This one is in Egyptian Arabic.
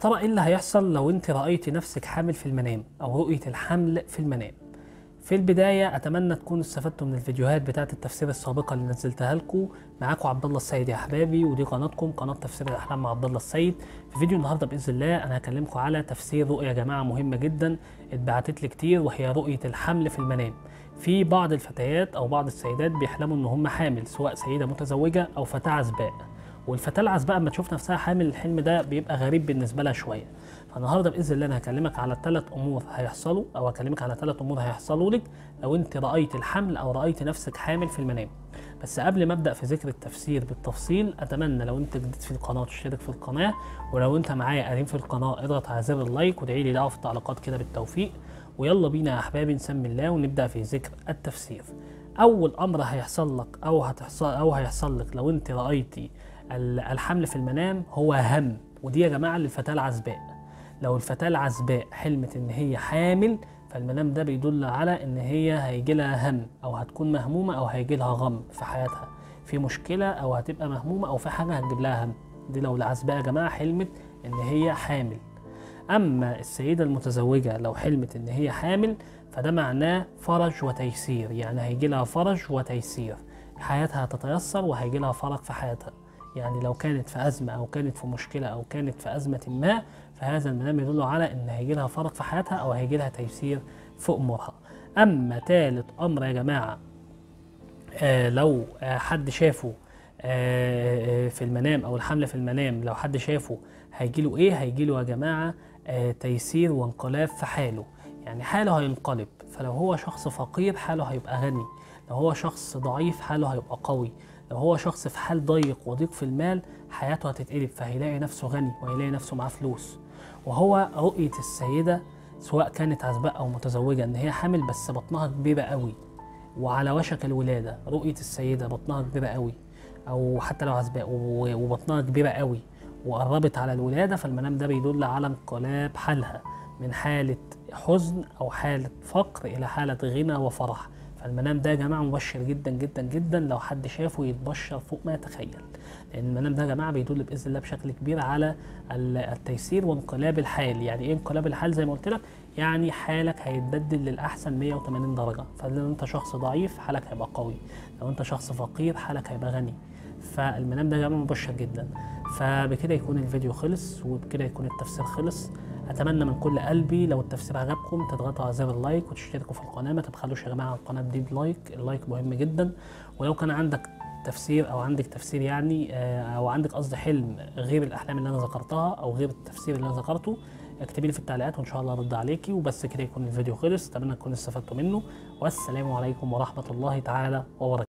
ترى ايه اللي هيحصل لو انت رأيتي نفسك حامل في المنام او رؤية الحمل في المنام في البداية أتمنى تكونوا استفدتوا من الفيديوهات بتاعة التفسير السابقة اللي نزلتها لكم معاكم عبد الله السيد يا أحبابي ودي قناتكم قناة تفسير الأحلام مع عبد الله السيد في فيديو النهاردة بإذن الله أنا هكلمكم على تفسير رؤية يا جماعة مهمة جدا اتبعتت لي كتير وهي رؤية الحمل في المنام في بعض الفتيات أو بعض السيدات بيحلموا إن هم حامل سواء سيدة متزوجة أو فتاة عزباء والفتاة العزباء اما تشوف نفسها حامل الحلم ده بيبقى غريب بالنسبة لها شوية فالنهارده باذن الله انا هكلمك على ثلاث امور هيحصلوا او هكلمك على ثلاث امور هيحصلوا لك لو انت رايت الحمل او رايت نفسك حامل في المنام بس قبل ما ابدا في ذكر التفسير بالتفصيل اتمنى لو انت جديد في القناه تشترك في القناه ولو انت معايا قريب في القناه اضغط على زر اللايك وادعي لي دعوه في التعليقات كده بالتوفيق ويلا بينا يا احبابي نسمي الله ونبدا في ذكر التفسير اول امر هيحصل لك او هتحصل او هيحصل لك لو انت رايتي الحمل في المنام هو هم ودي يا جماعه للفتاه العزباء لو الفتاة العزباء حلمت إن هي حامل فالمنام ده بيدل على إن هي هيجي لها هم أو هتكون مهمومة أو هيجي لها غم في حياتها في مشكلة أو هتبقى مهمومة أو في حاجة هتجيب لها هم دي لو العزباء يا جماعة حلمت إن هي حامل أما السيدة المتزوجة لو حلمت إن هي حامل فده معناه فرج وتيسير يعني هيجي لها فرج وتيسير حياتها هتتيسر وهيجي لها فرج في حياتها يعني لو كانت في أزمة أو كانت في مشكلة أو كانت في أزمة ما فهذا المنام يدل على إن هيجي لها فرج في حياتها أو هيجي لها تيسير في أمورها أما ثالث أمر يا جماعة آه لو آه حد شافه آه في المنام أو الحملة في المنام لو حد شافه هيجي له إيه؟ هيجي له يا جماعة آه تيسير وانقلاب في حاله يعني حاله هينقلب فلو هو شخص فقير حاله هيبقى غني لو هو شخص ضعيف حاله هيبقى قوي لو هو شخص في حال ضيق وضيق في المال حياته هتتقلب فهيلاقي نفسه غني وهيلاقي نفسه معاه فلوس وهو رؤية السيدة سواء كانت عزباء أو متزوجة إن هي حامل بس بطنها كبيرة قوي وعلى وشك الولادة رؤية السيدة بطنها كبيرة قوي أو حتى لو عزباء وبطنها كبيرة قوي وقربت على الولادة فالمنام ده بيدل على انقلاب حالها من حالة حزن أو حالة فقر إلى حالة غنى وفرح فالمنام ده يا جماعه مبشر جدا جدا جدا لو حد شافه يتبشر فوق ما يتخيل لان المنام ده يا جماعه بيدل باذن الله بشكل كبير على التيسير وانقلاب الحال يعني ايه انقلاب الحال زي ما قلت لك يعني حالك هيتبدل للاحسن 180 درجه فلو انت شخص ضعيف حالك هيبقى قوي لو انت شخص فقير حالك هيبقى غني فالمنام ده يا جماعه مبشر جدا فبكده يكون الفيديو خلص وبكده يكون التفسير خلص اتمنى من كل قلبي لو التفسير عجبكم تضغطوا على زر اللايك وتشتركوا في القناه ما تبخلوش يا جماعه القناه دي بلايك اللايك مهم جدا ولو كان عندك تفسير او عندك تفسير يعني او عندك قصد حلم غير الاحلام اللي انا ذكرتها او غير التفسير اللي انا ذكرته اكتبي لي في التعليقات وان شاء الله ارد عليكي وبس كده يكون الفيديو خلص اتمنى تكونوا استفدتوا منه والسلام عليكم ورحمه الله تعالى وبركاته